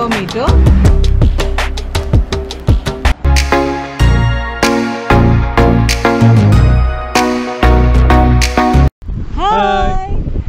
Square metre hi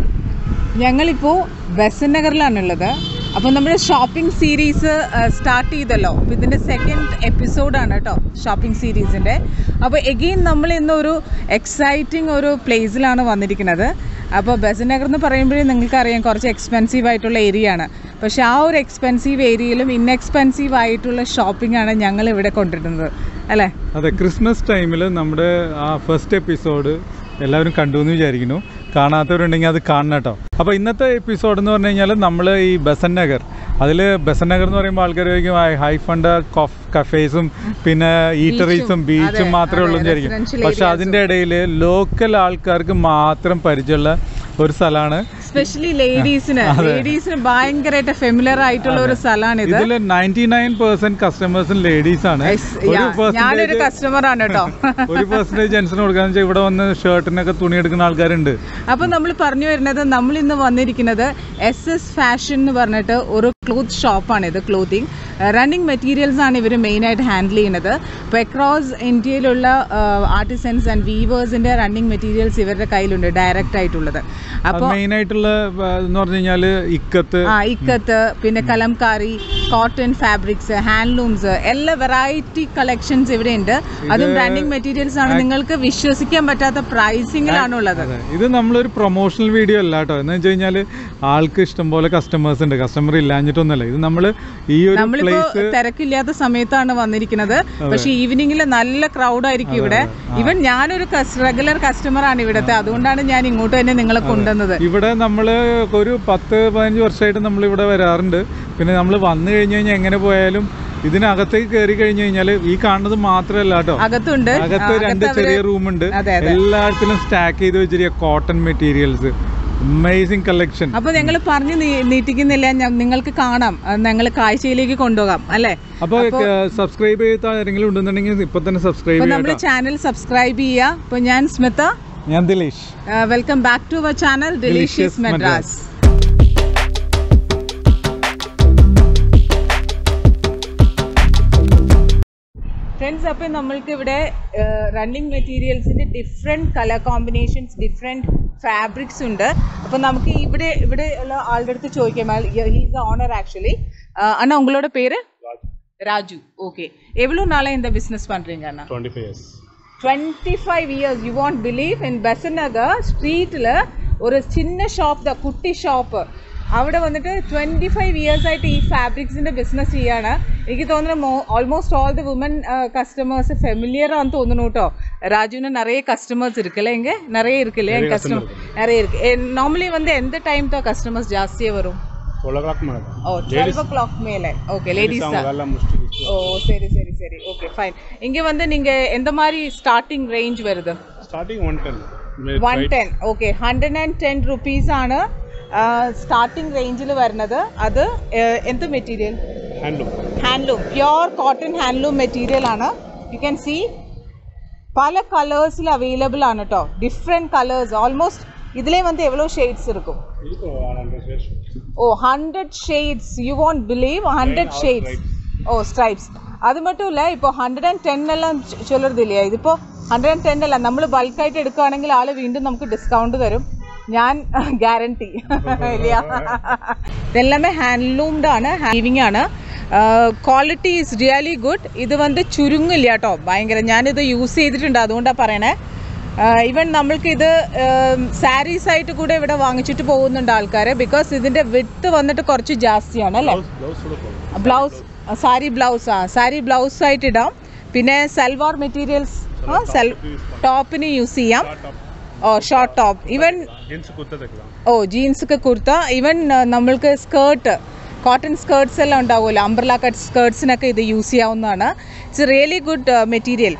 ഞങ്ങളിപ്പോൾ ബസൻ നഗറിലാണുള്ളത് അപ്പോൾ നമ്മുടെ ഷോപ്പിംഗ് സീരീസ് സ്റ്റാർട്ട് ചെയ്തല്ലോ അപ്പോൾ ഇതിൻ്റെ സെക്കൻഡ് എപ്പിസോഡാണ് കേട്ടോ ഷോപ്പിംഗ് സീരീസിൻ്റെ അപ്പോൾ എഗെയിൻ നമ്മൾ ഇന്നൊരു എക്സൈറ്റിംഗ് ഒരു പ്ലേസിലാണ് വന്നിരിക്കുന്നത് അപ്പോൾ ബസൻ നഗർ എന്ന് പറയുമ്പോഴേ നിങ്ങൾക്കറിയാം കുറച്ച് എക്സ്പെൻസീവ് ആയിട്ടുള്ള ഏരിയ ആണ് പക്ഷേ ആ ഒരു എക്സ്പെൻസീവ് ഏരിയയിലും ഇൻഎക്സ്പെൻസീവ് ആയിട്ടുള്ള ഷോപ്പിംഗ് ആണ് ഞങ്ങൾ ഇവിടെ കൊണ്ടിരുന്നത് അല്ലേ അതെ ക്രിസ്മസ് ടൈമിൽ നമ്മുടെ ആ ഫസ്റ്റ് എപ്പിസോഡ് എല്ലാവരും കണ്ടു എന്ന് വിചാരിക്കുന്നു കാണാത്തവരുണ്ടെങ്കിൽ അത് കാണണം കേട്ടോ അപ്പോൾ ഇന്നത്തെ എപ്പിസോഡ് എന്ന് പറഞ്ഞു കഴിഞ്ഞാൽ നമ്മൾ ഈ ബസൻ നഗർ അതിൽ ബസൻ നഗർ എന്ന് പറയുമ്പോൾ ആൾക്കാർ ചോദിക്കും ഹൈ ഫണ്ട് കഫേസും പിന്നെ ഈറ്ററീസും അതെ, ബീച്ചും മാത്രമേ ഉള്ളൂ എന്ന് അതെ, വിചാരിക്കും residential പക്ഷെ അതിൻ്റെ ഇടയിൽ ലോക്കൽ ആൾക്കാർക്ക് മാത്രം പരിചയമുള്ള ഒരു സ്ഥലമാണ് സ്പെഷ്യലി ലേഡീസിന് ലേഡീസിന് ഭയങ്കരമായിട്ട് ഫെമിലർ ആയിട്ടുള്ള ഒരു സ്ഥലമാണ് ഇത് ഇതിൽ നയൻറ്റി നയൻ പെർസെന്റ് കസ്റ്റമേഴ്സും ലേഡീസ് ആണ് Yes, ഒരു yeah. ഞാനൊരു പെർസെന്റേജ് കസ്റ്റമർ ആണ് കേട്ടോ ഒരു പെർസെന്റേജ് ജെൻസിന് കൊടുക്കാന്ന് വെച്ചാൽ ഇവിടെ വന്ന് ഷർട്ടിനൊക്കെ തുണി എടുക്കുന്ന ആൾക്കാരുണ്ട് അപ്പൊ നമ്മൾ പറഞ്ഞു വരുന്നത് നമ്മൾ ഇന്ന് വന്നിരിക്കുന്നത് എസ് എസ് ഫാഷൻ എന്ന് പറഞ്ഞിട്ട് ഒരു ക്ലോത്ത് ഷോപ്പാണ് ഇത് ക്ലോത്തിങ് റണ്ണിങ് മെറ്റീരിയൽസ് ആണ് ഇവർ മെയിനായിട്ട് ഹാൻഡിൽ ചെയ്യുന്നത് അപ്പോൾ അക്രോസ് ഇന്ത്യയിലുള്ള ആർട്ടിസൻസ് ആൻഡ് വീവേഴ്സിന്റെ റണ്ണിങ് മെറ്റീരിയൽസ് ഇവരുടെ കയ്യിലുണ്ട് ഡയറക്റ്റ് ആയിട്ടുള്ളത് അപ്പോൾ മെയിൻ ആയിട്ടുള്ള ആ, എന്ന് പറഞ്ഞു കഴിഞ്ഞാല് ഇക്കത്ത് ആ ഇക്കത്ത് പിന്നെ കലംകാരി കോട്ടൺ ഫാബ്രിക്സ് ഹാൻഡ്ലൂംസ് എല്ലാ വെറൈറ്റി കളക്ഷൻസ് ഇവിടെ ഉണ്ട് അതും റണ്ണിങ് മെറ്റീരിയൽസ് ആണ് നിങ്ങൾക്ക് വിശ്വസിക്കാൻ പറ്റാത്ത പ്രൈസിങ്ങിലാണ് ഉള്ളത് അതെ ഇത് നമ്മളൊരു പ്രൊമോഷണൽ വീഡിയോ അല്ല കേട്ടോ എന്ന് വെച്ച് കഴിഞ്ഞാൽ ആൾക്ക് ഇഷ്ടംപോലെ കസ്റ്റമേഴ്സ് ഉണ്ട് കസ്റ്റമർ ഇല്ലാഞ്ഞിട്ടൊന്നുമല്ല ഇത് നമ്മൾ ഈ ഒരു നമ്മളിപ്പോ പ്ലേസ് തിരക്കില്ലാത്ത സമയത്താണ് വന്നിരിക്കുന്നത് പക്ഷെ ഈവനിങ്ങിൽ നല്ല ക്രൗഡ് ആയിരിക്കും ഇവിടെ ഇവൻ ഞാനൊരു റെഗുലർ കസ്റ്റമർ ആണ് ഇവിടുത്തെ അതുകൊണ്ടാണ് ഞാൻ ഇങ്ങോട്ട് തന്നെ നിങ്ങളെ കൊണ്ടുവന്നത് ഇവിടെ നമ്മൾ ഒരു പത്ത് പതിനഞ്ച് വർഷമായിട്ട് നമ്മൾ ഇവിടെ വരാറുണ്ട് പിന്നെ നമ്മൾ വന്നു കഴിഞ്ഞ് കഴിഞ്ഞാൽ എങ്ങനെ പോയാലും ഇതിനകത്തേക്ക് കയറി കഴിഞ്ഞ് കഴിഞ്ഞാൽ ഈ കാണുന്നത് മാത്രമല്ല കേട്ടോ അകത്തുണ്ട് അകത്ത് ആ, രണ്ട് അകത്ത് ചെറിയ അവര് റൂമുണ്ട് അതെ, അതെ. എല്ലായിടത്തിലും സ്റ്റാക്ക് ചെയ്ത് വെച്ചിരിക്കുക കോട്ടൺ മെറ്റീരിയൽസ് അമേസിങ് കളക്ഷൻ അപ്പൊ ഞങ്ങൾ പറഞ്ഞു നീ- നീട്ടിക്കുന്നില്ല ഞ- നിങ്ങൾക്ക് കാണാം ഞങ്ങൾ കാഴ്ചയിലേക്ക് കൊണ്ടുപോകാം അല്ലേ അപ്പോൾ സബ്സ്ക്രൈബ് ചെയ്ത ആരെങ്കിലും ഉണ്ടെന്നുണ്ടെങ്കിൽ ഇപ്പൊ തന്നെ സബ്സ്ക്രൈബ് അപ്പൊ ചെയ്യാം നമ്മൾ ചാനൽ സബ്സ്ക്രൈബ് ചെയ്യുക അപ്പൊ ഞാൻ സ്മിത ഞാൻ Dilesh welcome back to our channel delicious Delicious Madras friends അപ്പം നമ്മൾക്ക് ഇവിടെ റണ്ണിങ് മെറ്റീരിയൽസിൻ്റെ different colour combinations different fabrics ഉണ്ട് അപ്പോൾ നമുക്ക് ഇവിടെ ഇവിടെ ഉള്ള ആളുടെ അടുത്ത് ചോദിക്കാം ഹീസ് ഓണർ ആക്ച്വലി அண்ணா உங்களோட பேரு ராஜு ஓகே எவ்வளோ நாளாக இந்த பிஸ்னஸ் பண்ணுறீங்க அண்ணா twenty five years twenty five years you won't believe in Besant Nagar ஸ்ட்ரீட்டில் ഒരു ചിന്ന ഷോപ്പ് ദ കുട്ടി ഷോപ്പ് അവിടെ വന്നിട്ട് ട്വൻറ്റി ഫൈവ് ഇയേഴ്സ് ആയിട്ട് ഈ ഫാബ്രിക്സിൻ്റെ ബിസിനസ് ചെയ്യാണ് എനിക്ക് തോന്നുന്നു almost all the women customers familiar ആണെന്ന് തോന്നുന്നു കേട്ടോ ராஜுன்னு நிறைய கஸ்டமர்ஸ் இருக்குல்ல இங்க நிறைய இருக்கு இல்லையா கஸ்டமர் நிறைய இருக்கு நார்மலி வந்து எந்த டைம் தான் கஸ்டமர்ஸ் ஜாஸ்தியா வரும் டுவெல் ஓ கிளாக் மேலே தான் ஓ டுவெல் ஓ கிளாக் மேலே ஓகே லேடிஸ் அவங்க தான் வேலை முடிச்சுட்டு ஓ சரி சரி சரி ஓகே ஃபைன் இங்க வந்து நீங்க எந்த மாதிரி ஸ்டார்டிங் ரேஞ்ச் வருது starting one ten one ten okay hundred and ten rupees ആണ് സ്റ്റാർട്ടിംഗ് റേഞ്ചിൽ വരുന്നത് അത് ഏഹ്, എന്ത് material handloom handloom pure cotton handloom material ആണ് യു ക്യാൻ സീ പല കളേഴ്സിൽ അവൈലബിൾ ആണ് കേട്ടോ ഡിഫറെൻറ്റ് കളേഴ്സ് ഓൾമോസ്റ്റ് ഇതിലേ வந்து எவ்வளோ ஷேட்ஸ் இருக்கும் இப்போ ஹண்ட்ரட் ரேஷ் ஓ hundred shades you won't believe hundred shades ஓ ஸ்ட்ரைப்ஸ் அது மட்டும் இல்லை இப்போ ഹൺഡ്രഡ് ആൻഡ് ടെൻ എല്ലാം ചൊ- ചൊല്ലരുത് ഇല്ലേ ഇതിപ്പോൾ ഹൺഡ്രഡ് ആൻഡ് ടെൻ അല്ല നമ്മൾ ബൾക്കായിട്ട് എടുക്കുകയാണെങ്കിൽ ആൾ വീണ്ടും നമുക്ക് ഡിസ്കൗണ്ട് തരും ഞാൻ ഗ്യാരണ്ടി ഇല്ല ഇതെല്ലാമേ ഹാൻഡ്ലൂംഡ് ആണ് ഹാവിങ് ആണ് ക്വാളിറ്റി ഈസ് റിയലി ഗുഡ് ഇത് വന്ന് ചുരുങ്ങില്ല കേട്ടോ ഭയങ്കര ഞാനിത് യൂസ് ചെയ്തിട്ടുണ്ട് അതുകൊണ്ടാണ് പറയണേ ഈവൻ നമ്മൾക്ക് ഇത് സാരീസ് ആയിട്ട് കൂടെ ഇവിടെ വാങ്ങിച്ചിട്ട് പോകുന്നുണ്ട് ആൾക്കാർ ബിക്കോസ് ഇതിന്റെ വിട്ട് വന്നിട്ട് കുറച്ച് ജാസ്തിയാണ് അല്ലേ ப்ளவுஸ் கூட போகும் ബ്ലൗസ് സാരി ബ്ലൗസ് ആ സാരി ബ്ലൗസ് ആയിട്ട് ഇടാം പിന്നെ സൽവാർ മെറ്റീരിയൽസ് ആ സെൽ ടോപ്പിന് യൂസ് ചെയ്യാം ഓ short top even jeans kurta தைக்கலாம் ഓ ജീൻസൊക്കെ കുർത്ത ഈവൻ നമ്മൾക്ക് സ്കേർട്ട് കോട്ടൺ സ്കേർട്സ് എല്ലാം ഉണ്ടാവുമല്ലോ അംബ്രല കട്ട് സ്കേർട്സിനൊക്കെ ഇത് യൂസ് ചെയ്യാവുന്നതാണ് it's really good material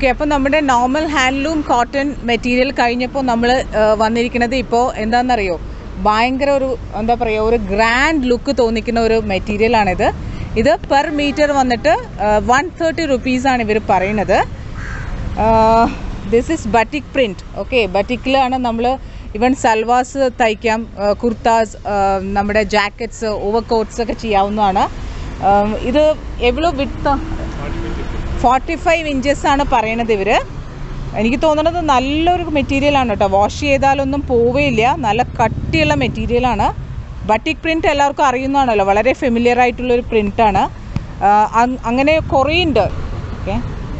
okay അപ്പോൾ നമ്മുടെ നോർമൽ ഹാൻഡ്ലൂം കോട്ടൺ മെറ്റീരിയൽ കഴിഞ്ഞപ്പോൾ നമ്മൾ വന്നിരിക്കുന്നത് ഇപ്പോൾ എന്താണെന്നറിയോ ഭയങ്കര ഒരു എന്താ പറയുക ഒരു ഗ്രാൻഡ് ലുക്ക് തോന്നിക്കുന്ന ഒരു മെറ്റീരിയലാണിത് ഇത് പെർ മീറ്റർ വന്നിട്ട് വൺ തേർട്ടി റുപ്പീസാണ് ഇവർ പറയുന്നത് this is batik print okay ബട്ടിക്കിലാണ് നമ്മൾ ഇവൻ സൽവാസ് തയ്ക്കാം കുർത്താസ് നമ്മുടെ ജാക്കറ്റ്സ് ഓവർ കോട്ട്സ് ഒക്കെ ചെയ്യാവുന്നതാണ് ആം, ഇത് എவ்வளோ വിട്ട് ഫോർട്ടി ഫൈവ് ഇഞ്ചസ് ആണ് പറയണത് ഇവർ എനിക്ക് തോന്നുന്നത് നല്ലൊരു മെറ്റീരിയലാണ് കേട്ടോ വാഷ് ചെയ്താലൊന്നും പോവുകയില്ല നല്ല കട്ടിയുള്ള മെറ്റീരിയലാണ് ബട്ടിക് പ്രിൻ്റ് എല്ലാവർക്കും അറിയുന്നതാണല്ലോ വളരെ ഫെമിലിയർ ആയിട്ടുള്ളൊരു പ്രിൻ്റാണ് അങ്ങനെ കുറേ ഉണ്ട് ഓക്കെ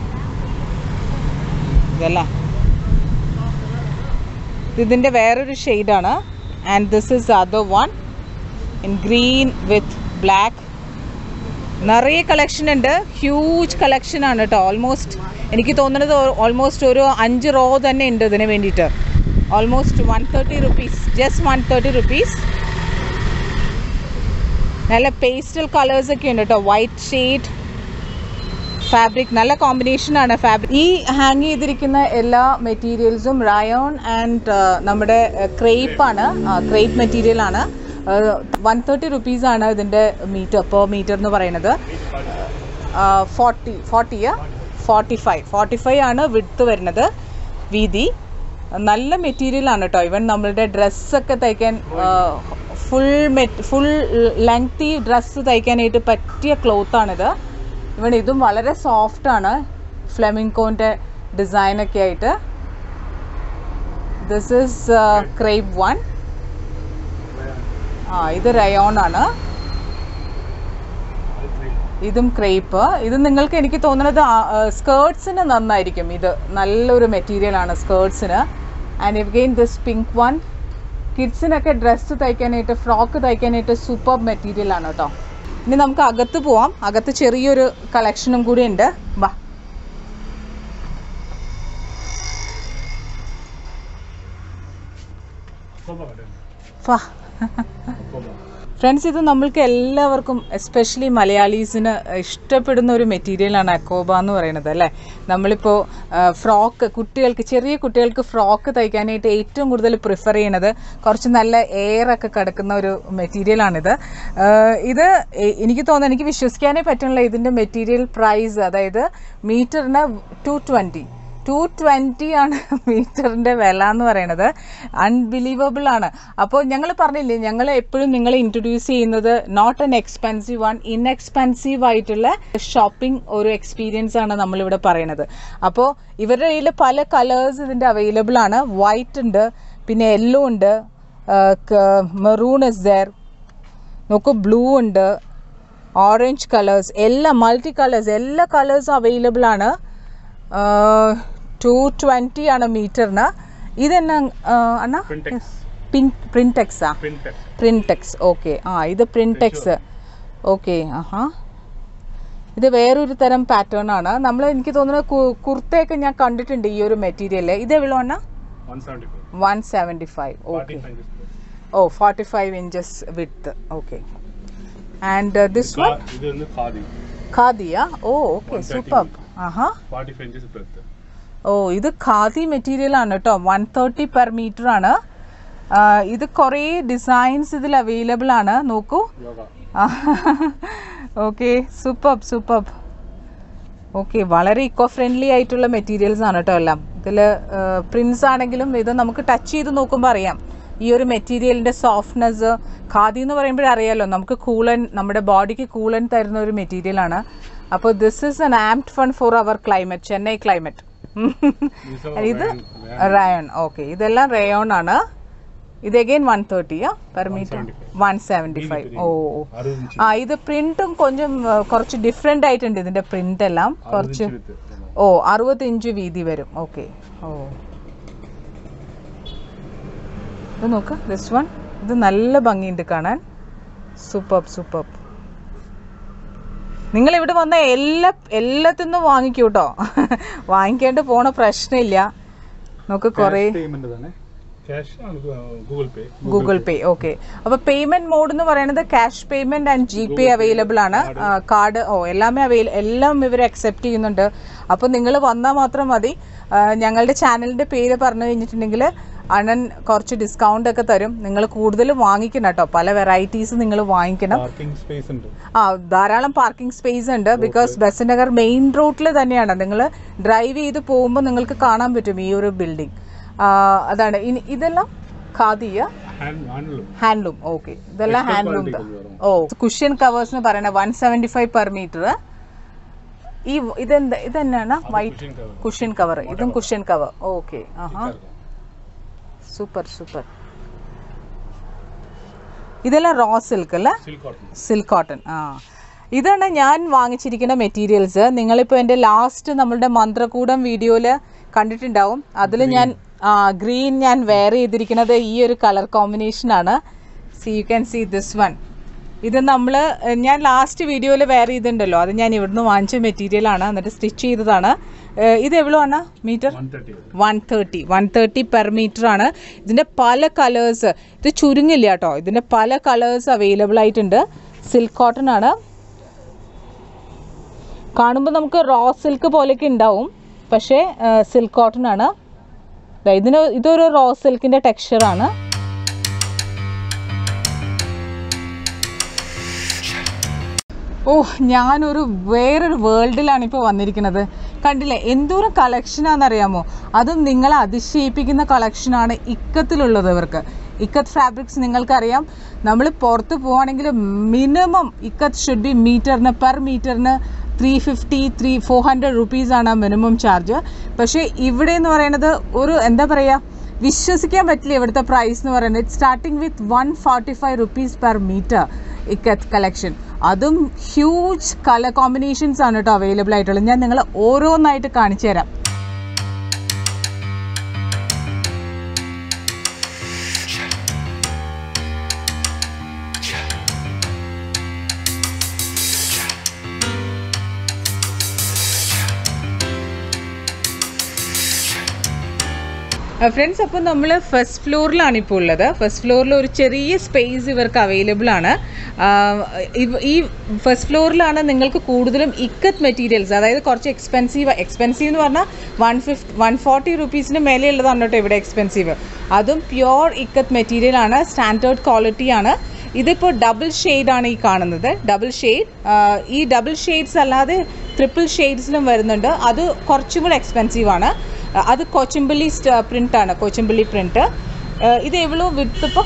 ഇതല്ലേ ഇതിൻ്റെ വേറൊരു ഷെയ്ഡാണ് and this is other one in green with black നിറയെ കളക്ഷൻ ഉണ്ട് ഹ്യൂജ് കളക്ഷൻ ആണ് കേട്ടോ ഓൾമോസ്റ്റ് എനിക്ക് തോന്നുന്നത് ഓൾമോസ്റ്റ് ഒരു അഞ്ച് റോ തന്നെ ഉണ്ട് ഇതിന് വേണ്ടിയിട്ട് almost one thirty rupees just one thirty rupees നല്ല പേസ്റ്റൽ കളേഴ്സ് ഒക്കെ ഉണ്ട് കേട്ടോ വൈറ്റ് ഷെയ്ഡ് ഫാബ്രിക് നല്ല കോമ്പിനേഷൻ ആണ് ഫാബ്രിക് ഈ ഹാങ് ചെയ്തിരിക്കുന്ന എല്ലാ മെറ്റീരിയൽസും റയോൺ ആൻഡ് നമ്മുടെ ക്രേപ്പ് ആണ് ക്രേപ്പ് മെറ്റീരിയൽ ആണ് വൺ തേർട്ടി റുപ്പീസ് ആണ് ഇതിൻ്റെ മീറ്റർ പെർ മീറ്റർ എന്ന് പറയുന്നത് ഫോർട്ടി ഫോർട്ടിയാ ഫോർട്ടി ഫൈവ് ഫോർട്ടി ഫൈവ് ആണ് വിടുത്ത് വരുന്നത് വീതി നല്ല മെറ്റീരിയൽ ആണ് കേട്ടോ ഇവൻ നമ്മളുടെ ഡ്രസ്സൊക്കെ തയ്ക്കാൻ ഫുൾ മെറ്റ് ഫുൾ ലെങ്തി ഡ്രസ്സ് തയ്ക്കാനായിട്ട് പറ്റിയ ക്ലോത്താണിത് ഇവൻ ഇതും വളരെ സോഫ്റ്റ് ആണ് ഫ്ലെമിങ്കോൻ്റെ ഡിസൈനൊക്കെ ആയിട്ട് ദിസ് ഇസ് ക്രേപ്പ് വൺ ആ ഇത് റയോൺ ആണ് ഇതും ക്രേപ്പ് ഇത് നിങ്ങൾക്ക് എനിക്ക് തോന്നുന്നത് സ്കേർട്സിന് നന്നായിരിക്കും ഇത് നല്ലൊരു മെറ്റീരിയൽ ആണ് സ്കേർട്സിന് and again this pink one കിഡ്സിനൊക്കെ ഡ്രസ്സ് തയ്ക്കാനായിട്ട് ഫ്രോക്ക് തയ്ക്കാനായിട്ട് സൂപ്പർ മെറ്റീരിയൽ ആണ് കേട്ടോ ഇനി നമുക്ക് അകത്ത് പോവാം അകത്ത് ചെറിയൊരു കളക്ഷനും കൂടി ഉണ്ട് വാ വാ ഫ്രണ്ട്സ് ഇത് നമ്മൾക്ക് എല്ലാവർക്കും എസ്പെഷ്യലി മലയാളീസിന് ഇഷ്ടപ്പെടുന്ന ഒരു മെറ്റീരിയലാണ് അക്കോബ എന്ന് പറയുന്നത് അല്ലേ നമ്മളിപ്പോൾ ഫ്രോക്ക് കുട്ടികൾക്ക് ചെറിയ കുട്ടികൾക്ക് ഫ്രോക്ക് തയ്ക്കാനായിട്ട് ഏറ്റവും കൂടുതൽ പ്രിഫർ ചെയ്യുന്നത് കുറച്ച് നല്ല എയർ ഒക്കെ കിടക്കുന്ന ഒരു മെറ്റീരിയലാണിത് ആ, ഇത് എ- എനിക്ക് തോന്നുന്നു എനിക്ക് വിശ്വസിക്കാനേ പറ്റുന്നില്ല ഇതിൻ്റെ മെറ്റീരിയൽ പ്രൈസ് അതായത് മീറ്ററിന് ടു ട്വൻറ്റി ടു ട്വൻറ്റി ആണ് മീറ്ററിൻ്റെ വില എന്ന് പറയുന്നത് അൺബിലീവബിൾ ആണ് അപ്പോൾ ഞങ്ങൾ പറഞ്ഞില്ലേ ഞങ്ങൾ എപ്പോഴും നിങ്ങളെ ഇൻട്രൊഡ്യൂസ് ചെയ്യുന്നത് not an expensive one inexpensive ആയിട്ടുള്ള ഷോപ്പിംഗ് ഒരു എക്സ്പീരിയൻസ് ആണ് നമ്മളിവിടെ പറയുന്നത് അപ്പോൾ ഇവരുടെ കയ്യിൽ പല കളേഴ്സ് ഇതിൻ്റെ അവൈലബിൾ ആണ് വൈറ്റ് ഉണ്ട് പിന്നെ യെല്ലോ ഉണ്ട് മെറൂൺ ഇസ് ദർ നോക്കൂ ബ്ലൂ ഉണ്ട് ഓറഞ്ച് കളേഴ്സ് എല്ലാ മൾട്ടി കളേഴ്സ് എല്ലാ കളേഴ്സും അവൈലബിൾ ആണ് ടു ട്വൻറ്റി ആണ് മീറ്ററിന് ഇതെന്നാ ആ, അണ്ണാ Printex. പിൻ പ്രിൻടെക്സാ Printex. പ്രിൻടെക്സ് ഓക്കെ ആ ഇത് പ്രിൻടെക്സ് ഓക്കെ ആഹാ ഇത് വേറൊരു തരം പാറ്റേൺ ആണ് നമ്മൾ എനിക്ക് തോന്നുന്നത് കു- കുർത്തയൊക്കെ ഞാൻ കണ്ടിട്ടുണ്ട് ഈ ഒരു മെറ്റീരിയൽ ഇത് എவ்வளோ അണ്ണാ 175. One seventy five okay 45 inches plus. ഓ forty five inches with okay and this one Ka- இது வந்து khadi. ഖാദിയാ ഓ ഓക്കെ 130 സൂപ്പർ ആഹാ 45 inches breadth. ഓ ഇത് ഖാദി മെറ്റീരിയൽ ആണ് കേട്ടോ വൺ തേർട്ടി പെർ മീറ്റർ ആണ് ആ, ഇത് കുറേ ഡിസൈൻസ് ഇതിൽ അവൈലബിൾ ആണ് നോക്കൂ Yoga. Okay super super okay വളരെ ഇക്കോ ഫ്രണ്ട്ലി ആയിട്ടുള്ള മെറ്റീരിയൽസ് ആണ് കേട്ടോ എല്ലാം ഇതിൽ പ്രിൻസ് ആണെങ്കിലും ഇത് നമുക്ക് ടച്ച് ചെയ്ത് നോക്കുമ്പോൾ അറിയാം ഈ ഒരു മെറ്റീരിയലിൻ്റെ സോഫ്റ്റ്നെസ് ഖാദി എന്ന് പറയുമ്പോഴേ അറിയാലോ നമുക്ക് കൂളൻ നമ്മുടെ ബോഡിക്ക് കൂളൻ തരുന്ന ഒരു മെറ്റീരിയലാണ് അപ്പോൾ this is an armed fun for our climate Chennai climate These are ഇത് rayon- റയോൺ ഓക്കെ ഇതെല്ലാം റയോൺ ആണ് ഇത് അഗെയിൻ വൺ തേർട്ടിയാ per metre one seventy five ഓ ഓ. 60 inch. ആ ഇത് പ്രിന്റും കൊഞ്ചം ആ, കുറച്ച് ഡിഫറെൻ്റ് ആയിട്ടുണ്ട് ഇതിന്റെ പ്രിന്റ് എല്ലാം 60 കുറച്ച് inch width. ഓ അറുപത് ഇഞ്ച് വീതി വരും ഓക്കെ ഓ ഇത് നോക്ക് ദിസ് വൺ ഇത് നല്ല ഭംഗിയുണ്ട് കാണാൻ സൂപ്പർ സൂപ്പർ നിങ്ങൾ ഇവിടെ വന്ന എല്ലാ എല്ലാത്തിന്നും വാങ്ങിക്കൂട്ടോ വാങ്ങിക്കേണ്ട പോണ പ്രശ്നമില്ല നമുക്ക് കുറേ പേയ്മെന്റ് തന്നെ ക്യാഷ് ആണ് Google Pay Google Pay okay അപ്പൊ പേയ്മെന്റ് മോഡ് എന്ന് പറയുന്നത് cash payment and G Pay available ആണ് കാർഡ് ഓ എല്ലാമേ അവൈല എല്ലാം ഇവർ അക്സെപ്റ്റ് ചെയ്യുന്നുണ്ട് അപ്പോൾ നിങ്ങൾ വന്നാൽ മാത്രം മതി ആ, ഞങ്ങളുടെ ചാനലിന്റെ പേര് പറഞ്ഞു കഴിഞ്ഞിട്ടുണ്ടെങ്കിൽ അണ്ണൻ കുറച്ച് ഡിസ്കൗണ്ട് ഒക്കെ തരും നിങ്ങൾ കൂടുതൽ വാങ്ങിക്കണം കേട്ടോ പല വെറൈറ്റീസ് നിങ്ങൾ വാങ്ങിക്കണം പാർക്കിംഗ് സ്പേസ് ഉണ്ട് ആ ധാരാളം പാർക്കിംഗ് സ്പേസ് ഉണ്ട് ബിക്കോസ് ബസനഗർ മെയിൻ റോഡിൽ തന്നെയാണ് നിങ്ങൾ ഡ്രൈവ് ചെയ്ത് പോകുമ്പോൾ നിങ്ങൾക്ക് കാണാൻ പറ്റും ഈ ഒരു ബിൽഡിംഗ് അതാണ് ഇനി ഇതെല്ലാം ഖാദിയ ഹാൻഡ് ഹാൻഡിലും ഹാൻഡ്ലൂം ഓക്കെ ഇതെല്ലാം ഹാൻഡ്ലൂം ഓ കുഷ്യൻ കവേഴ്സ് എന്ന് പറയുന്നത് one seventy five per metre ഈ ഇതെന്താ ഇതെന്നാണ് white cushion cover. Cushion cover ഇതും കുഷ്യൻ കവർ ഓക്കെ ആഹാ സൂപ്പർ സൂപ്പർ ഇതെല്ലാം റോ സിൽക്ക് അല്ലേ സിൽക്ക് കോട്ടൺ സിൽക്ക് കോട്ടൺ ആ ഇതാണ് ഞാൻ വാങ്ങിച്ചിരിക്കുന്ന മെറ്റീരിയൽസ് നിങ്ങളിപ്പോൾ എൻ്റെ ലാസ്റ്റ് നമ്മളുടെ മന്ത്രകൂടം വീഡിയോയിൽ കണ്ടിട്ടുണ്ടാവും അതിൽ ഞാൻ ഗ്രീൻ ഞാൻ വെയർ ചെയ്തിരിക്കുന്നത് ഈ ഒരു കളർ കോമ്പിനേഷനാണ് see you can see this one ഇത് നമ്മൾ ഞാൻ ലാസ്റ്റ് വീഡിയോയിൽ വെയർ ചെയ്തിട്ടുണ്ടല്ലോ അത് ഞാൻ ഇവിടുന്ന് വാങ്ങിച്ച മെറ്റീരിയലാണ് എന്നിട്ട് സ്റ്റിച്ച് ചെയ്തതാണ് ഏഹ് ഇത് എவ்வளோയാണ് metre one thirty one thirty one thirty per metre ആണ് ഇതിൻ്റെ പല കളേഴ്സ് ഇത് ചുരുങ്ങില്ല കേട്ടോ ഇതിൻ്റെ പല കളേഴ്സ് അവൈലബിൾ ആയിട്ടുണ്ട് സിൽക്ക് കോട്ടൺ ആണ് കാണുമ്പോൾ നമുക്ക് റോ സിൽക്ക് പോലെയൊക്കെ ഉണ്ടാവും പക്ഷേ സിൽക്ക് കോട്ടൺ ആണ് ദാ ഇതിന് ഇതൊരു റോ സിൽക്കിൻ്റെ ടെക്സ്ചറാണ് ഓ ഞാനൊരു വേറൊരു വേൾഡിലാണ് ഇപ്പോൾ വന്നിരിക്കുന്നത് കണ്ടില്ലേ എന്തോരം കളക്ഷനാണെന്നറിയാമോ അതും നിങ്ങളെ അതിശയിപ്പിക്കുന്ന കളക്ഷനാണ് ഇക്കത്തിലുള്ളത് ഇവർക്ക് ഇക്കത്ത് ഫാബ്രിക്സ് നിങ്ങൾക്കറിയാം നമ്മൾ പുറത്ത് പോവാണെങ്കിൽ മിനിമം ഇക്കത്ത് ഷുഡ് ബി മീറ്ററിന് പെർ മീറ്ററിന് three fifty three four hundred റുപ്പീസാണ് മിനിമം ചാർജ് പക്ഷേ ഇവിടെ എന്ന് പറയുന്നത് ഒരു എന്താ പറയുക വിശ്വസിക്കാൻ പറ്റില്ല ഇവിടുത്തെ പ്രൈസ് എന്ന് പറയുന്നത് it starting with one forty five rupees per metre ikat collection അതും ഹ്യൂജ് കളർ കോമ്പിനേഷൻസ് ആണ് കേട്ടോ അവൈലബിൾ ആയിട്ടുള്ളത് ഞാൻ നിങ്ങളെ ഓരോന്നായിട്ട് കാണിച്ചു തരാം ഫ്രണ്ട്സ് അപ്പോൾ നമ്മൾ ഫസ്റ്റ് ഫ്ലോറിലാണ് ഇപ്പോൾ ഉള്ളത് ഫസ്റ്റ് ഫ്ലോറിൽ ഒരു ചെറിയ സ്പേസ് ഇവർക്ക് അവൈലബിൾ ആണ് ആ, ഇവ- ഈ ഫസ്റ്റ് ഫ്ലോറിലാണ് നിങ്ങൾക്ക് കൂടുതലും ഇക്കത്ത് മെറ്റീരിയൽസ് അതായത് കുറച്ച് എക്സ്പെൻസീവ് എക്സ്പെൻസീവ് എന്ന് പറഞ്ഞാൽ വൺ ഫിഫ്റ്റി വൺ ഫോർട്ടി റുപ്പീസിന് മേലെയുള്ളതാണ് കേട്ടോ ഇവിടെ എക്സ്പെൻസീവ് അതും പ്യുവർ ഇക്കത്ത് മെറ്റീരിയൽ ആണ് സ്റ്റാൻഡേർഡ് ക്വാളിറ്റി ആണ് ഇതിപ്പോൾ ഡബിൾ ആണ് ഈ കാണുന്നത് ഡബിൾ ഷെയ്ഡ് ഈ ഡബിൾ ഷെയ്ഡ്സ് അല്ലാതെ ട്രിപ്പിൾ ഷെയ്ഡ്സിലും വരുന്നുണ്ട് അത് കുറച്ചും കൂടെ എക്സ്പെൻസീവ് ആണ് അഹ് അത് കൊച്ചുമ്പള്ളി പ്രിൻ്റ് ആണ് കൊച്ചുമ്പള്ളി പ്രിൻ്റ് ഇത് എவ்வளோ വിത്ത് ഇപ്പോൾ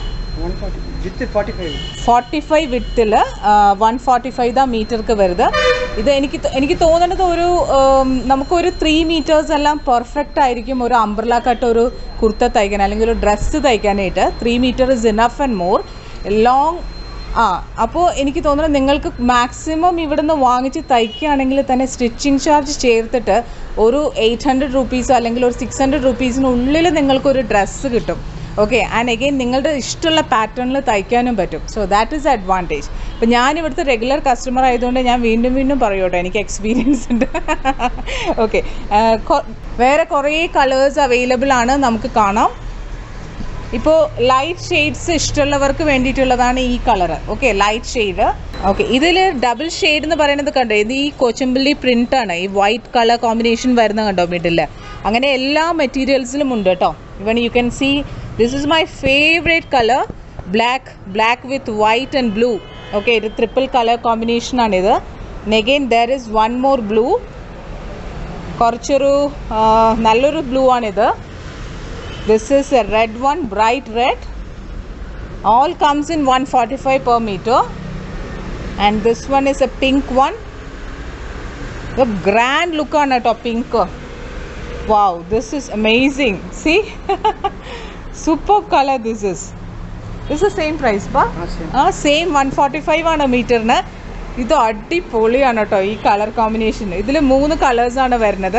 ഫോർട്ടി ഫൈവ് വിത്തിൽ വൺ ഫോർട്ടി ഫൈവ് தான் മീറ്റർക്ക് വരുത് ഇത് എനിക്ക് തോ- എനിക്ക് തോന്നുന്നത് ഒരു ഉം, നമുക്കൊരു ത്രീ മീറ്റേഴ്സ് എല്ലാം പെർഫെക്റ്റ് ആയിരിക്കും ഒരു അംബ്രല കട്ട് ഒരു കുർത്ത തയ്ക്കാൻ അല്ലെങ്കിൽ ഒരു ഡ്രസ്സ് തയ്ക്കാനായിട്ട് three metre is enough and more long ആ അപ്പോൾ എനിക്ക് തോന്നുന്നത് നിങ്ങൾക്ക് മാക്സിമം ഇവിടുന്ന് വാങ്ങിച്ച് തയ്ക്കുകയാണെങ്കിൽ തന്നെ സ്റ്റിച്ചിങ് ചാർജ് ചേർത്തിട്ട് ഒരു എയ്റ്റ് ഹൺഡ്രഡ് റുപ്പീസോ അല്ലെങ്കിൽ ഒരു സിക്സ് ഹൺഡ്രഡ് റുപ്പീസിനുള്ളിൽ നിങ്ങൾക്കൊരു ഡ്രസ്സ് കിട്ടും ഓക്കെ ആൻഡ് അഗെയിൻ നിങ്ങളുടെ ഇഷ്ടമുള്ള പാറ്റേണിൽ തയ്ക്കാനും പറ്റും സോ ദാറ്റ് ഈസ് അഡ്വാൻറ്റേജ് അപ്പോൾ ഞാൻ ഇവിടുത്തെ റെഗുലർ കസ്റ്റമർ ആയതുകൊണ്ട് ഞാൻ വീണ്ടും വീണ്ടും പറയും കേട്ടോ എനിക്ക് എക്സ്പീരിയൻസ് ഉണ്ട് ഓക്കെ വേറെ കുറേ കളേഴ്സ് അവൈലബിൾ ആണ് നമുക്ക് കാണാം ഇപ്പോൾ ലൈറ്റ് ഷെയ്ഡ്സ് ഇഷ്ടമുള്ളവർക്ക് വേണ്ടിയിട്ടുള്ളതാണ് ഈ colour okay light shade okay ഇതിൽ ഡബിൾ ഷെയ്ഡ് എന്ന് പറയുന്നത് കണ്ടോ ഇത് ഈ കൊച്ചുമ്പള്ളി പ്രിന്റ് ആണ് ഈ വൈറ്റ് കളർ കോമ്പിനേഷൻ വരുന്ന കണ്ടോ മിഡിൽ അങ്ങനെ എല്ലാ മെറ്റീരിയൽസിലും ഉണ്ട് കേട്ടോ even you can see this is my favourite colour black black with white and blue okay ഇത് ട്രിപ്പിൾ കളർ കോമ്പിനേഷൻ ആണിത് again there is one more blue കുറച്ചൊരു ആ, നല്ലൊരു ബ്ലൂ ആണിത് This is a red one, bright red. All comes in 145 per meter. And this one is a pink one. The grand look on it of pink. Wow, this is amazing. See? Superb color this is. This is same price, pa? ആ same one forty five ആണ് മീറ്ററിന് ഇത് അടിപൊളിയാണ് കേട്ടോ ഈ colour combination ഇതിൽ മൂന്ന് കളേഴ്സാണ് വരുന്നത്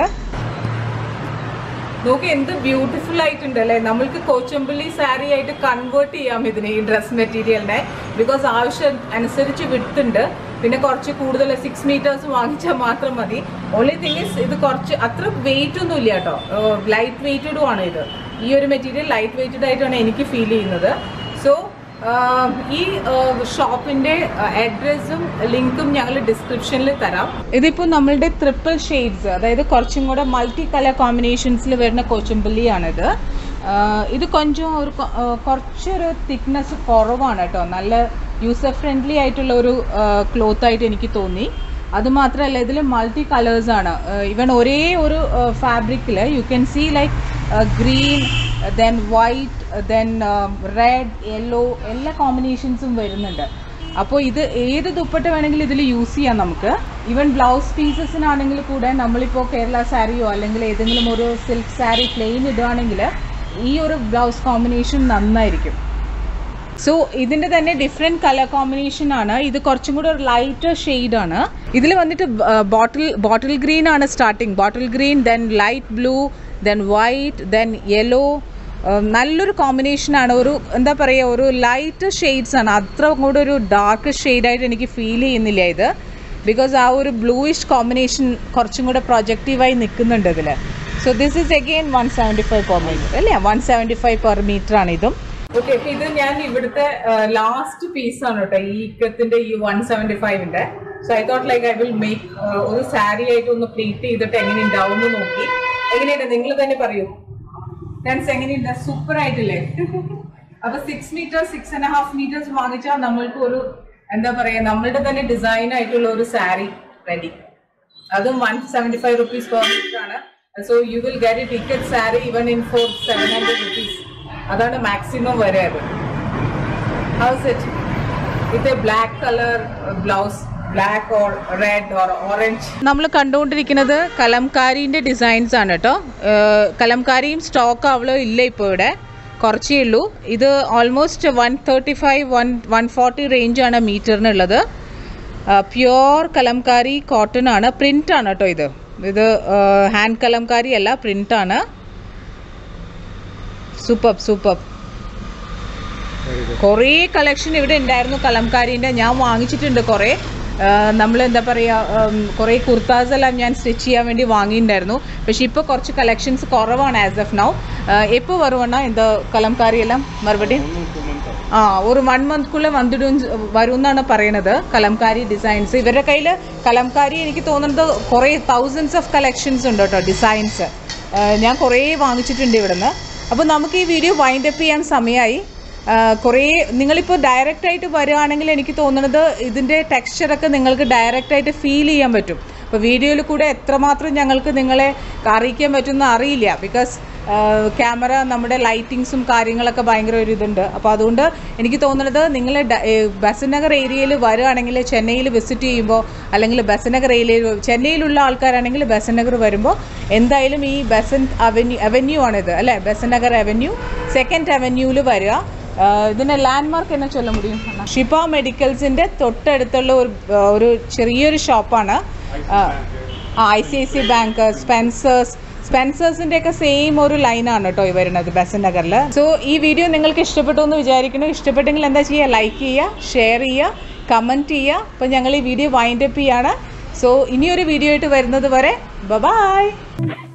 നോക്ക് എന്ത് ബ്യൂട്ടിഫുൾ ആയിട്ടുണ്ട് അല്ലേ നമ്മൾക്ക് കോച്ചമ്പള്ളി സാരി ആയിട്ട് കൺവേർട്ട് ചെയ്യാം ഇതിനെ ഈ ഡ്രസ് മെറ്റീരിയലിനെ ബിക്കോസ് ആവശ്യം അനുസരിച്ച് വിട്ടുണ്ട് പിന്നെ കുറച്ച് കൂടുതൽ സിക്സ് മീറ്റേഴ്സ് വാങ്ങിച്ചാൽ മാത്രം മതി ഓൺലി തിങ് ഇസ് ഇത് കുറച്ച് അത്ര വെയിറ്റ് ഒന്നും ഇല്ല കേട്ടോ ലൈറ്റ് വെയിറ്റഡും ആണ് ഇത് ഈ ഒരു മെറ്റീരിയൽ ലൈറ്റ് വെയ്റ്റഡ് ആയിട്ടാണ് എനിക്ക് ഫീൽ ചെയ്യുന്നത് സോ ഈ ഷോപ്പിന്റെ അഡ്രസ്സും ലിങ്കും ഞങ്ങൾ ഡിസ്ക്രിപ്ഷനിൽ തരാം ഇതിപ്പോൾ നമ്മളുടെ ട്രിപ്പിൾ ഷെയ്ഡ്സ് അതായത് കുറച്ചും കൂടെ മൾട്ടി കളർ കോമ്പിനേഷൻസിൽ വരുന്ന കൊച്ചുമ്പള്ളിയാണിത് ആഹ് ഇത് കൊഞ്ചം ഒരു കൊ- ആഹ് കുറച്ചൊരു തിക്നെസ് കുറവാണ് കേട്ടോ നല്ല യൂസർ ഫ്രണ്ട്ലി ആയിട്ടുള്ള ഒരു ക്ലോത്ത് ആയിട്ട് എനിക്ക് തോന്നി അത് മാത്രമല്ല ഇതിൽ മൾട്ടി കളേഴ്സ് ആണ് ഇവൻ ഒരേ ഒരു ഫാബ്രിക്കിൽ you can see like green then white then red yellow എല്ലാ കോമ്പിനേഷൻസും വരുന്നുണ്ട് അപ്പോൾ ഇത് ഏത് ദുപ്പട്ട വേണമെങ്കിലും ഇതിൽ യൂസ് ചെയ്യാം നമുക്ക് ഈവൻ ബ്ലൗസ് പീസസിനാണെങ്കിൽ കൂടെ നമ്മളിപ്പോൾ കേരള സാരിയോ അല്ലെങ്കിൽ ഏതെങ്കിലും ഒരു സിൽക്ക് സാരി പ്ലെയിൻ ഇടുകയാണെങ്കിൽ ഈ ഒരു ബ്ലൗസ് കോമ്പിനേഷൻ നന്നായിരിക്കും സോ ഇതിന്റെ തന്നെ ഡിഫറെന്റ് കളർ കോമ്പിനേഷൻ ആണ് ഇത് കുറച്ചും കൂടെ ഒരു ലൈറ്റർ ഷെയ്ഡ് ആണ് ഇതിൽ വന്നിട്ട് ബോട്ടിൽ ബോട്ടിൽ ഗ്രീൻ ആണ് starting bottle green then light blue then white then yellow നല്ലൊരു കോമ്പിനേഷൻ ആണ് ഒരു എന്താ പറയുക ഒരു ലൈറ്റ് ഷെയ്ഡ്സ് ആണ് അത്ര കൂടെ ഒരു ഡാർക്ക് ഷെയ്ഡായിട്ട് എനിക്ക് ഫീൽ ചെയ്യുന്നില്ല ഇത് ബിക്കോസ് ആ ഒരു ബ്ലൂയിഷ് കോമ്പിനേഷൻ കുറച്ചും കൂടെ പ്രൊജക്റ്റീവായി നിൽക്കുന്നുണ്ട് ഇതിൽ so this is again one seventy five per metre അല്ലേ one seventy five per metre ആണ് ഇതും ഓക്കെ ഇത് ഞാൻ ഇവിടുത്തെ ലാസ്റ്റ് പീസ് ആണ് കേട്ടോ ഈ ഇക്കത്തിന്റെ ഈ വൺ സെവൻറ്റി ഫൈവിന്റെ so I thought like I will make ഒരു സാരി ആയിട്ട് ഒന്ന് പ്ലീറ്റ് ചെയ്തിട്ട് എങ്ങനെ ഉണ്ടാവും എന്ന് നോക്കി എങ്ങനെയുണ്ട് നിങ്ങൾ തന്നെ പറയൂ ഡാൻസ് എങ്ങനെയുണ്ട് സൂപ്പർ ആയിട്ടില്ലേ അപ്പൊ six metre six and half metres വാങ്ങിച്ചാൽ നമ്മൾക്ക് ഒരു എന്താ പറയാ നമ്മളുടെ തന്നെ ഡിസൈൻ ആയിട്ടുള്ള ഒരു സാരി റെഡി അതും one seventy five rupees per metre ആണ് so you will get a ticket sari even in four seven hundred rupees അതാണ് മാക്സിമം വരെ അത് house it with a black colour blouse black or red or orange നമ്മൾ കണ്ടുകൊണ്ടിരിക്കുന്നത് കലംകാരിന്റെ designs ആണ് കേട്ടോ കലംകാരിയും stock അവളോ ഇല്ല ഇപ്പോൾ ഇവിടെ കുറച്ചേ ഉള്ളൂ ഇത് almost one thirty five one one forty റേഞ്ചാണ് മീറ്ററിനുള്ളത് പ്യുവർ കലംകാരി കോട്ടൺ ആണ് പ്രിന്റ് ആണ് കേട്ടോ ഇത് ഇത് ഹാൻഡ് കലംകാരി അല്ല പ്രിന്റ് ആണ് സൂപ്പർ സൂപ്പർ കുറേ കളക്ഷൻ ഇവിടെ ഉണ്ടായിരുന്നു കലംകാരീൻ്റെ ഞാൻ വാങ്ങിച്ചിട്ടുണ്ട് കുറേ നമ്മൾ എന്താ പറയുക കുറേ കുർത്താസ് എല്ലാം ഞാൻ സ്റ്റിച്ച് ചെയ്യാൻ വേണ്ടി വാങ്ങിയിട്ടുണ്ടായിരുന്നു പക്ഷെ ഇപ്പോൾ കുറച്ച് കളക്ഷൻസ് കുറവാണ് ആസ് ഓഫ് നൗ എപ്പോൾ വരുവണ്ണ இந்த കലംകാരി എല്ലാം മറുപടി ആ ഒരു വൺ മന്ത്ക്കുള്ള വന്നിടും വരും എന്നാണ് പറയണത് കലംകാരി ഡിസൈൻസ് ഇവരുടെ കയ്യിൽ കലംകാരി എനിക്ക് തോന്നുന്നത് കുറേ തൗസൻഡ്സ് ഓഫ് കളക്ഷൻസ് ഉണ്ട് കേട്ടോ ഡിസൈൻസ് ഞാൻ കുറേ വാങ്ങിച്ചിട്ടുണ്ട് ഇവിടുന്ന് അപ്പോൾ നമുക്ക് ഈ വീഡിയോ വൈൻഡ് അപ്പ് ചെയ്യാൻ സമയമായി കുറേ നിങ്ങളിപ്പോൾ ഡയറക്റ്റ് ആയിട്ട് വരികയാണെങ്കിൽ എനിക്ക് തോന്നുന്നത് ഇതിൻ്റെ ടെക്സ്ചറൊക്കെ നിങ്ങൾക്ക് ഡയറക്റ്റ് ആയിട്ട് ഫീൽ ചെയ്യാൻ പറ്റും അപ്പോൾ വീഡിയോയിൽ കൂടെ എത്രമാത്രം ഞങ്ങൾക്ക് നിങ്ങളെ അറിയിക്കാൻ പറ്റുമെന്ന് അറിയില്ല ബിക്കോസ് ക്യാമറ നമ്മുടെ ലൈറ്റിങ്സും കാര്യങ്ങളൊക്കെ ഭയങ്കര ഒരു ഇതുണ്ട് അപ്പോൾ അതുകൊണ്ട് എനിക്ക് തോന്നുന്നത് നിങ്ങൾ ബസനഗർ ഏരിയയിൽ വരികയാണെങ്കിൽ ചെന്നൈയിൽ വിസിറ്റ് ചെയ്യുമ്പോൾ അല്ലെങ്കിൽ ബസനഗർ ഏരിയയിൽ ചെന്നൈയിലുള്ള ആൾക്കാരാണെങ്കിൽ ബസനഗർ വരുമ്പോൾ എന്തായാലും ഈ ബസൻ അവന്യൂ അവന്യൂ ആണിത് അല്ലേ ബസനഗർ അവന്യൂ സെക്കൻഡ് അവന്യൂവിൽ വരിക ഇതിൻ്റെ ലാൻഡ്മാർക്ക് എന്നാ ചൊല്ല മുടിയും ഷിപ്പ മെഡിക്കൽസിൻ്റെ തൊട്ടടുത്തുള്ള ഒരു ഒരു ചെറിയൊരു ഷോപ്പാണ് I C I C bank Spencer's സ്പെൻസേഴ്സിൻ്റെ ഒക്കെ സെയിം ഒരു ലൈനാണ് കേട്ടോ ഈ വരുന്നത് ബസൻ നഗറിൽ സോ ഈ വീഡിയോ നിങ്ങൾക്ക് ഇഷ്ടപ്പെട്ടു എന്ന് വിചാരിക്കുന്നു ഇഷ്ടപ്പെട്ടെങ്കിൽ എന്താ ചെയ്യുക ലൈക്ക് ചെയ്യുക ഷെയർ ചെയ്യുക കമൻറ്റ് ചെയ്യുക അപ്പോൾ ഞങ്ങൾ ഈ വീഡിയോ വൈൻഡ് അപ്പ് ചെയ്യാണ് സോ ഇനിയൊരു വീഡിയോ ആയിട്ട് വരുന്നത് വരെ ബ ബായ്